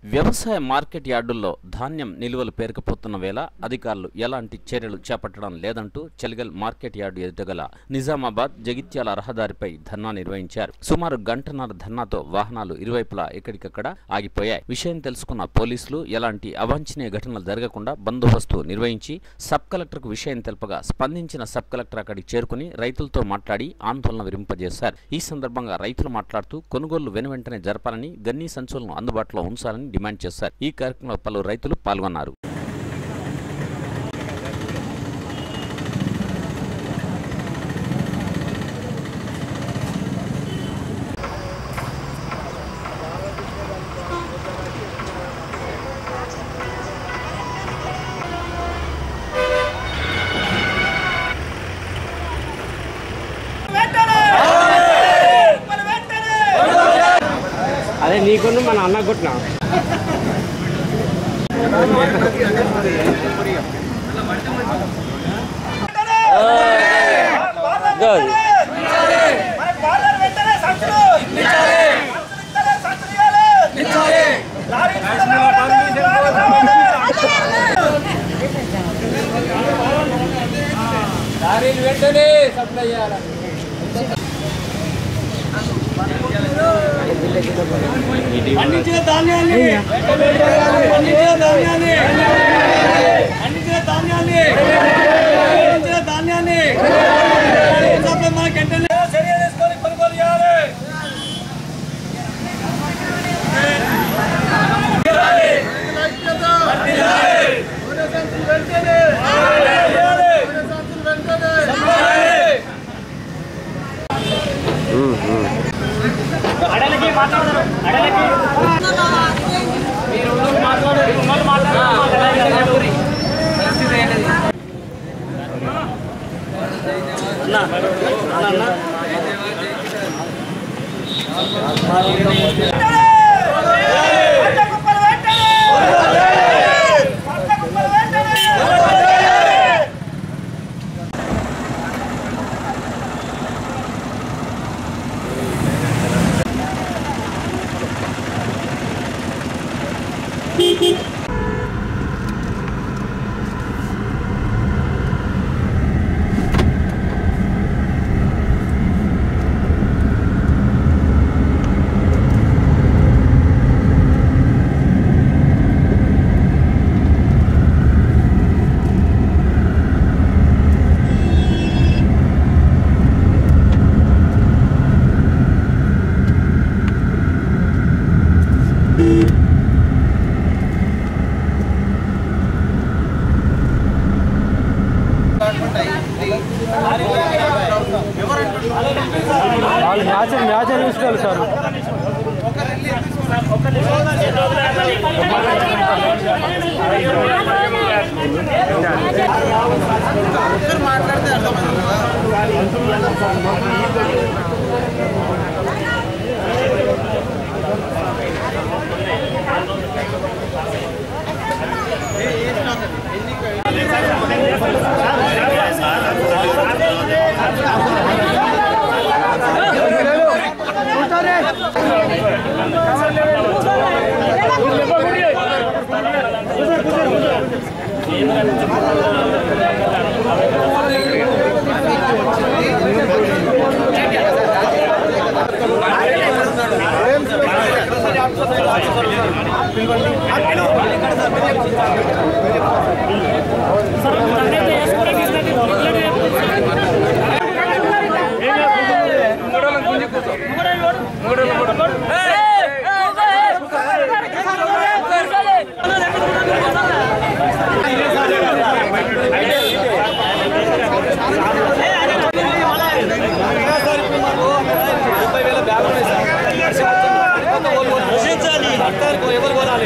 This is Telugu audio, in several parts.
వ్యవసాయ మార్కెట్ యార్డుల్లో ధాన్యం నిల్వలు పేరుకుపోతున్న వేళ అధికారులు ఎలాంటి చర్యలు చేపట్టడం లేదంటూ చెలిగల్ మార్కెట్ యార్డు ఎదుటగల నిజామాబాద్ జగిత్యాల రహదారిపై ధర్నా నిర్వహించారు సుమారు గంటన్నర ధర్నాతో వాహనాలు ఇరువైపులా ఎక్కడికక్కడ ఆగిపోయాయి విషయం తెలుసుకున్న పోలీసులు ఎలాంటి అవాంఛనీయ ఘటనలు జరగకుండా బందోబస్తు నిర్వహించి సబ్ కలెక్టర్కు విషయం తెలపగా స్పందించిన సబ్ కలెక్టర్ అక్కడికి చేరుకుని రైతులతో మాట్లాడి ఆందోళన విరింపజేశారు ఈ సందర్భంగా రైతులు మాట్లాడుతూ కొనుగోళ్లు వెనువెంటనే జరపాలని గన్నీ సంచులను అందుబాటులో ఉంచాలని డిమాండ్ చేశారు ఈ కార్యక్రమంలో పలు రైతులు పాల్గొన్నారు అదే నీకున్న మన అన్న కొట్టినా పండించిన ధాన్యాన్ని పండించిన ధాన్యాన్ని పండించిన ధాన్యాన్ని పండించిన ధాన్యాన్ని రైతులపై మనకి వెంటనే చర్య తీసుకొని కొనుగోలు చేయాలి వాళ్ళు మ్యాచ్ మ్యాచ్ చూసుకోవాలి సార్ ఎవరు కొనాలి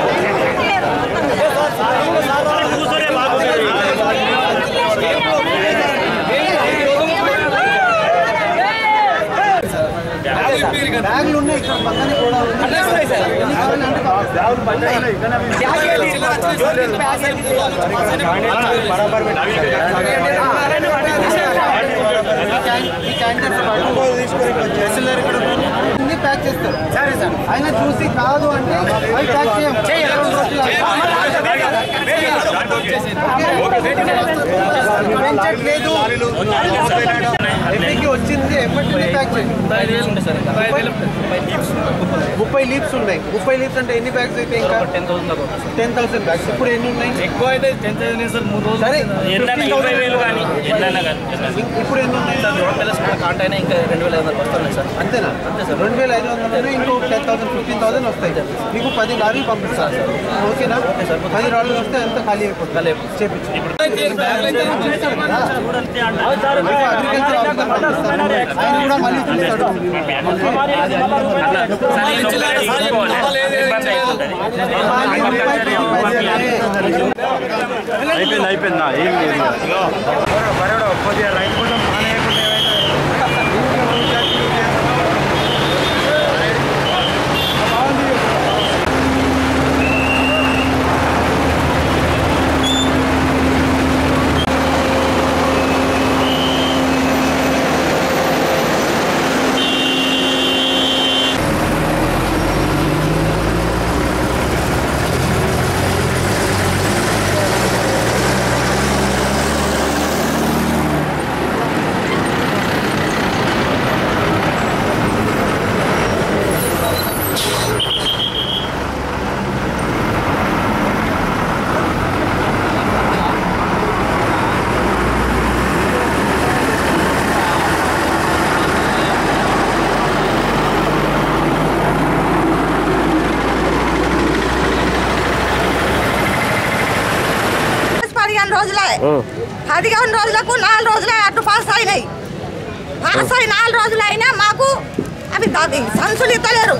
బ్యాగులు ఉన్నాయి ఇక్కడ పక్కన కూడా బరాబర్ ఈ క్యాంటీన్స్ ఎస్ఎల్ఆర్ ఇక్కడ ఉన్నారు. అన్ని ప్యాక్ చేస్తారు సరే సార్ ఆయన చూసి కాదు అంటే అవి ప్యాక్ చేయం రెండు రోజులు పెంచట్లేదు ఎన్నికి వచ్చింది ఎమ్మటినే ప్యాక్ చేయండి ముప్పై లీప్స్ ఉన్నాయి ముప్పై లీప్స్ అంటే ఎన్ని బ్యాగ్స్ అయితే ఇంకా టెన్ థౌసండ్ దాకా వస్తుంది సార్. టెన్ థౌసండ్ బ్యాగ్స్ ఇప్పుడు ఎన్ని ఉన్నాయి ఎక్కువ అయితే టెన్ థౌసండ్ సార్ మూడు రోజులు సరే ఎన్నైనా ఇరవై వేలు కానీ ఎన్నైనా కానీ ఇప్పుడు ఎన్ని ఉన్నాయి సార్ రెండు వేల కాంట అయినా ఇంకా రెండు వేల ఐదు వందలు వస్తున్నాయి సార్ అంతేనా రెండు వేల ఐదు వందలు ఇంకో టెన్ థౌసండ్ ఫిఫ్టీన్ థౌసండ్ వస్తాయి మీకు పది లారీలు పంపిస్తాను సార్ ఓకేనా పది లారీలు వస్తే అంత ఖాళీ అయిపోతుంది ఖాళీ అయిపోతుంది. చేపించు అగ్రికల్చర్ ఆఫీసర్ పంపిస్తాను ఆయన కూడా మళ్ళీ చూస్తాడు అయిపోయింది అయిపోయింది నా ఏం లేదు పదిహేను రోజులే పదిహేను రోజులకు నాలుగు రోజులే అటు పాస్ అయినాయి పాస్ అయి నాలుగు రోజులు అయినా మాకు అవి అవి సంచులు ఇస్తలేరు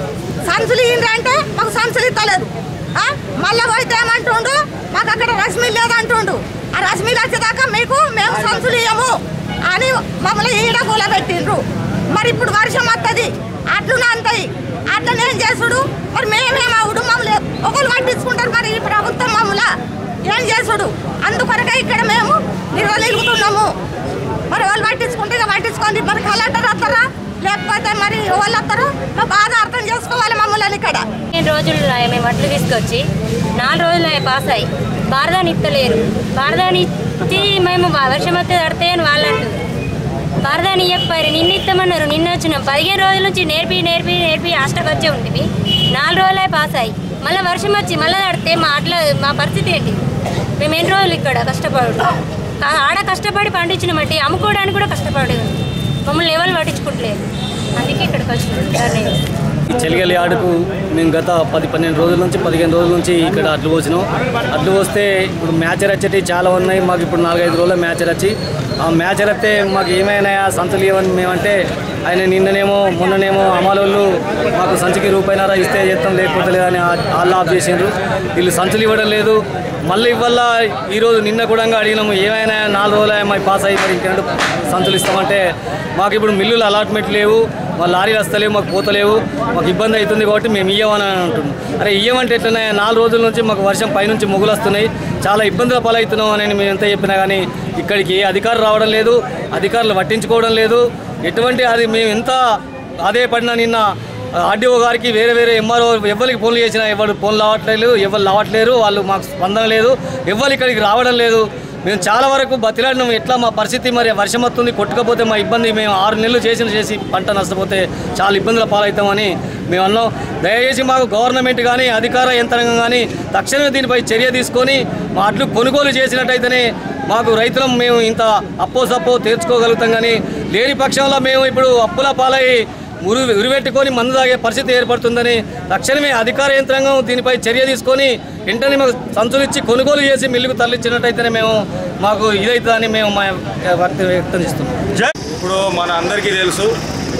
సంచులు ఏంటంటే మాకు సంచులు ఇస్తలేరు ఆ? మళ్ళా పోయితే ఏమంటుండు మాకు అక్కడ రశ్మి లేదంటుండు ఆ రశ్మిలు వచ్చేదాకా మీకు మేము సంచులు ఇయ్యము అని మమ్మల్ని ఈడ కూలబెట్టిండ్రు మరి ఇప్పుడు వర్షం వస్తుంది అట్లునే అంతాయి అట్లనే ఏం చేసుడు మరి మేమేమవుడు మమ్మల్ని ఒకరు పట్టించుకుంటారు మరి ఈ ప్రభుత్వం మమ్మల్ని ఏం చేసుడు అందుకొరకే ఇక్కడ మేము నిర్వహిస్తున్నాము మరి వాళ్ళు పట్టించుకుంటే ఇక పట్టించుకోండి మరి కలెక్టర్ వస్తారా లేకపోతే మరి వాళ్ళు వస్తారు మా బాధ అర్థం చేసుకోవాలి మమ్మల్ని ఇక్కడ పదిహేను రోజులు మేము వడ్లు తీసుకొచ్చి నాలుగు రోజులు అయ్యి పాస్ అయ్యి బారదాని ఇస్తలేరు బారదాని ఇచ్చి మేము బా- వర్షం వస్తే తడితే అని వాళ్ళు అంటారు బారదాని ఇవ్వకపోయారు నిన్న ఇస్తామన్నారు నిన్న వచ్చినాం పదిహేను రోజుల నుంచి నేర్పి నేర్పి నేర్పి హాస్టల్కి వచ్చే ఉంటుంది నాలుగు రోజులు అయ్యి పాస్ అయ్యి మళ్ళీ వర్షం వచ్చి మళ్ళీ తడితే మా అట్లా మా పరిస్థితి ఏంటి మేము ఎన్ని రోజులు ఇక్కడ కష్టపడు కా- ఆడ కష్టపడి పండించిన మట్టి అమ్ముకోవడానికి కూడా కష్టపడి మమ్మల్ని ఎవరు పట్టించుకుంటలేరు అందుకే ఇక్కడికి వచ్చినాం చెలిగలి ఆడుకు మేము గత పది పన్నెండు రోజుల నుంచి పదిహేను రోజుల నుంచి ఇక్కడ అడ్లు పోసినాం అడ్లు పోస్తే ఇప్పుడు మ్యాచర్ వచ్చేటి చాలా ఉన్నాయి మాకు ఇప్పుడు నాలుగైదు రోజుల మ్యాచర్ వచ్చి ఆ మ్యాచర్ వస్తే మాకు ఏమైనా సంచులు ఇవ్వని మేమంటే ఆయన నిన్ననేమో మొన్ననేమో అమలోళ్ళు మాకు సంచికి రూపాయినారా ఇస్తే చేస్తాం లేకపోతే లేదని వాళ్ళు ఆఫ్ చేసిండ్రు వీళ్ళు సంచులు ఇవ్వడం లేదు మళ్ళీ ఇవల్ల ఈరోజు నిన్న కూడా అడిగినాము ఏమైనా నాలుగు రోజులు మాకు పాస్ అయ్యి మరి ఇంకెండు సంచులు ఇస్తామంటే మాకు ఇప్పుడు మిల్లులు అలాట్మెంట్ లేవు మా లారీలు వస్తలేవు మాకు పోతలేవు మాకు ఇబ్బంది అవుతుంది కాబట్టి మేము ఇయ్యమని అంటున్నాం అరే ఇయ్యమంటే ఎట్లనే నాలుగు రోజుల నుంచి మాకు వర్షం పైనుంచి మొగులు వస్తున్నాయి చాలా ఇబ్బందుల పాలవుతున్నాం అని మేము ఎంత చెప్పినా కానీ ఇక్కడికి ఏ అధికారులు రావడం లేదు అధికారులు పట్టించుకోవడం లేదు ఎటువంటి అది మేము ఎంత అదే పడినా నిన్న ఆర్డీఓ గారికి వేరే వేరే ఎంఆర్ఓ ఎవరికి ఫోన్లు చేసినా ఎవరు ఫోన్లు రావట్లేదు ఎవరు రావట్లేరు వాళ్ళు మాకు స్పందన లేదు ఎవరు ఇక్కడికి రావడం లేదు మేము చాలా వరకు బతిలాడినాం ఎట్లా మా పరిస్థితి మరి వర్షం వస్తుంది కొట్టుకపోతే మా ఇబ్బంది మేము ఆరు నెలలు చేసిన చేసి పంట నష్టపోతే చాలా ఇబ్బందుల పాలవుతామని మేము అన్నాం దయచేసి మాకు గవర్నమెంట్ కానీ అధికార యంత్రాంగం కానీ తక్షణమే దీనిపై చర్య తీసుకొని మా అట్లు కొనుగోలు చేసినట్టయితేనే మాకు రైతులం మేము ఇంత అప్పో సప్పో తీర్చుకోగలుగుతాం కానీ లేని పక్షంలో మేము ఇప్పుడు అప్పుల పాలై ఉరి ఉరిపెట్టుకొని మందు తాగే పరిస్థితి ఏర్పడుతుందని తక్షణమే అధికార యంత్రాంగం దీనిపై చర్య తీసుకొని వెంటనే మాకు సంచులు ఇచ్చి కొనుగోలు చేసి మిల్లుకు తరలించినట్టయితేనే మేము మాకు ఇదవుతుందని మేము మా వ్యక్తి వ్యక్తం చేస్తున్నాం ఇప్పుడు మన అందరికీ తెలుసు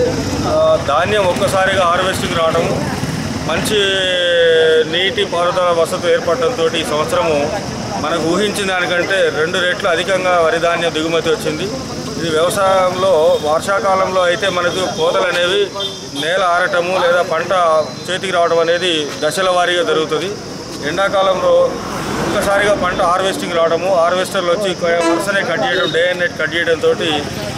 ఆ, ధాన్యం ఒక్కసారిగా హార్వెస్టింగ్ రావడం మంచి నీటి పారుదల వసతి ఏర్పడటంతో ఈ సంవత్సరము మనకు ఊహించిన దానికంటే రెండు రెట్లు అధికంగా వరి ధాన్యం దిగుమతి వచ్చింది ఇది వ్యవసాయంలో వర్షాకాలంలో అయితే మనకు కోతలు అనేవి నేల ఆరటము లేదా పంట చేతికి రావడం అనేది దశల వారీగా జరుగుతుంది ఎండాకాలంలో ఒక్కసారిగా పంట హార్వెస్టింగ్ రావడము హార్వెస్టర్లు వచ్చి వరుసనే కట్ చేయడం డే అండ్ నైట్ కట్ చేయడంతో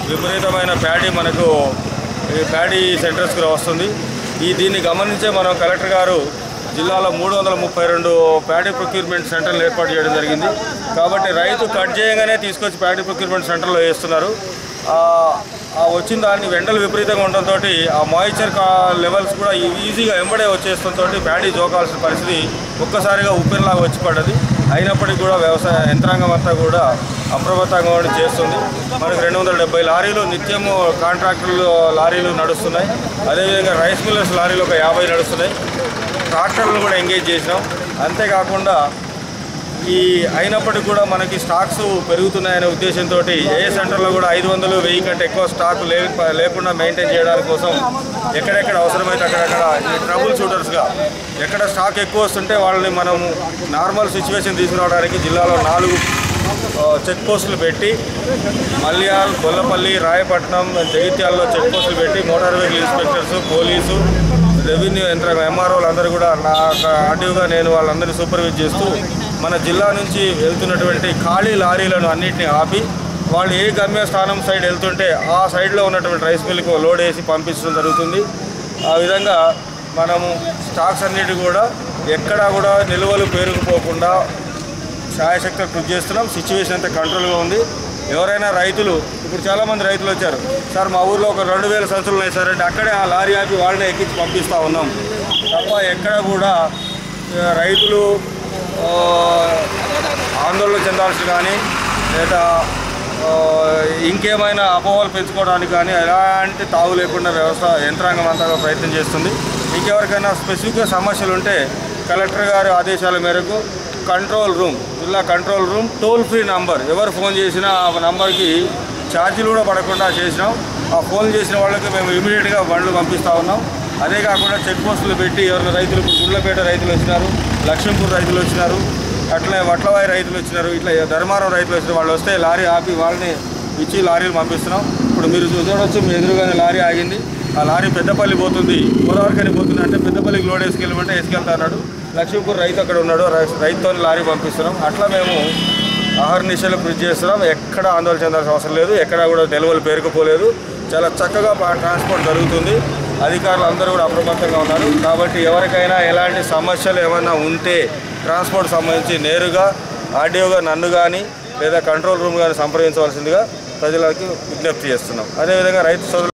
విపరీతమైన ప్యాడీ మనకు ఈ ప్యాడీ సెంటర్స్కి వస్తుంది ఈ దీన్ని గమనించే మనం కలెక్టర్ గారు జిల్లాలో మూడు వందల ముప్పై రెండు ప్యాడీ ప్రొక్యూర్మెంట్ సెంటర్లు ఏర్పాటు చేయడం జరిగింది కాబట్టి రైతు కట్ చేయగానే తీసుకొచ్చి ప్యాడీ ప్రొక్యూర్మెంట్ సెంటర్లో వేస్తున్నారు ఆ- ఆ వచ్చిన దాన్ని వెంటలు విపరీతంగా ఉండడంతో ఆ మాయిశ్చర్ లెవెల్స్ కూడా ఈ- ఈజీగా వెంబడే వచ్చేస్తుంతో ప్యాడీ జోకాల్సిన పరిస్థితి ఒక్కసారిగా ఉప్పెనలాగా వచ్చి పడ్డది అయినప్పటికీ కూడా వ్యవసాయ యంత్రాంగం అంతా కూడా అప్రమత్తంగా ఉండి చేస్తుంది మనకు రెండు వందల డెబ్బై లారీలు నిత్యము కాంట్రాక్టర్లు లారీలు నడుస్తున్నాయి అదేవిధంగా రైస్ మిల్లర్స్ లారీలు ఒక యాభై నడుస్తున్నాయి ట్రాక్టర్లను కూడా ఎంగేజ్ చేసినాం అంతేకాకుండా ఈ అయినప్పటికీ కూడా మనకి స్టాక్స్ పెరుగుతున్నాయనే ఉద్దేశంతో ఏ సెంటర్లో కూడా ఐదు వందలు వెయ్యి కంటే ఎక్కువ స్టాక్ లే లేకుండా మెయింటైన్ చేయడానికి కోసం ఎక్కడెక్కడ అవసరమైతే అక్కడక్కడ ఈ ట్రబుల్ షూటర్స్గా ఎక్కడ స్టాక్ ఎక్కువ వస్తుంటే వాళ్ళని మనం నార్మల్ సిచ్యువేషన్ తీసుకురావడానికి జిల్లాలో నాలుగు ఆ, చెక్ పోస్టులు పెట్టి మల్యాల్ గొల్లపల్లి రాయపట్నం జగిత్యాలలో చెక్ పోస్టులు పెట్టి motor vehicle inspectors police revenue యంత్రాంగం ఎంఆర్ఓలు అందరూ కూడా నా ఆర్డీఓగా నేను వాళ్ళందరినీ సూపర్వైజ్ చేస్తూ మన జిల్లా నుంచి వెళ్తున్నటువంటి ఖాళీ లారీలను అన్నింటినీ ఆపి వాళ్ళు ఏ గమ్యస్థానం సైడ్ వెళ్తుంటే ఆ సైడ్లో ఉన్నటువంటి రైస్ మిల్కి లోడ్ వేసి పంపించడం జరుగుతుంది ఆ విధంగా మనము స్టాక్స్ అన్నిటి కూడా ఎక్కడా కూడా నిల్వలు పేరుకుపోకుండా ఛాయశక్తి కృషి చేస్తున్నాం సిచ్యువేషన్ అంతా కంట్రోల్గా ఉంది ఎవరైనా రైతులు ఇప్పుడు చాలామంది రైతులు వచ్చారు సార్ మా ఊర్లో ఒక రెండు వేల సంచులు ఉన్నాయి సార్ అంటే అక్కడే ఆ లారీ ఆపి వాళ్ళని ఎక్కించి పంపిస్తూ ఉన్నాం తప్ప ఎక్కడ కూడా ఆ, రైతులు ఆ, ఆందోళన చెందాల్సి కానీ లేదా ఆ, ఇంకేమైనా అపోహలు పెంచుకోవడానికి కానీ ఎలాంటి తావు లేకుండా వ్యవస్థ యంత్రాంగం అంతా ప్రయత్నం చేస్తుంది ఇంకెవరికైనా స్పెసిఫిక్గా సమస్యలు ఉంటే కలెక్టర్ గారి ఆదేశాల మేరకు కంట్రోల్ రూమ్ జిల్లా control room toll free number ఎవరు ఫోన్ చేసినా ఆ నంబర్కి ఛార్జీలు కూడా పడకుండా చేసినాం ఆ ఫోన్ చేసిన వాళ్ళకి మేము ఇమీడియట్గా బండ్లు పంపిస్తూ ఉన్నాం అదే కాకుండా చెక్ పోస్టులు పెట్టి ఎవరు రైతులు ఇప్పుడు గుండ్లపేట రైతులు వచ్చినారు లక్ష్మీపూర్ రైతులు వచ్చినారు అట్లే వట్లవాయి రైతులు వచ్చినారు ఇట్లా ధర్మారం రైతులు వచ్చిన వాళ్ళు వస్తే లారీ ఆపి వాళ్ళని ఇచ్చి లారీలు పంపిస్తున్నాం ఇప్పుడు మీరు చూ- చూడొచ్చు మీ ఎదురుగానే లారీ ఆగింది ఆ లారీ పెద్దపల్లి పోతుంది గోదావరికని పోతుంది అంటే పెద్దపల్లికి లోడ్ వేసుకెళ్ళమంటే వేసుకెళ్తా అన్నాడు లక్ష్మీపూర్ రైతు అక్కడ ఉన్నాడు రై- రైతుతో లారీ పంపిస్తున్నాం అట్లా మేము ఆహర్నిశలు కృషి చేస్తున్నాం ఎక్కడ ఆందోళన చెందాల్సిన అవసరం లేదు ఎక్కడ కూడా నిల్వలు పేరుకుపోలేదు చాలా చక్కగా పా- ట్రాన్స్పోర్ట్ జరుగుతుంది అధికారులు అందరూ కూడా అప్రమత్తంగా ఉన్నారు కాబట్టి ఎవరికైనా ఎలాంటి సమస్యలు ఏమైనా ఉంటే ట్రాన్స్పోర్ట్ సంబంధించి నేరుగా ఆర్డీఓగా నన్ను కానీ లేదా కంట్రోల్ రూమ్ కానీ సంప్రదించవలసిందిగా ప్రజలకు విజ్ఞప్తి చేస్తున్నాం అదేవిధంగా రైతు సోదరులు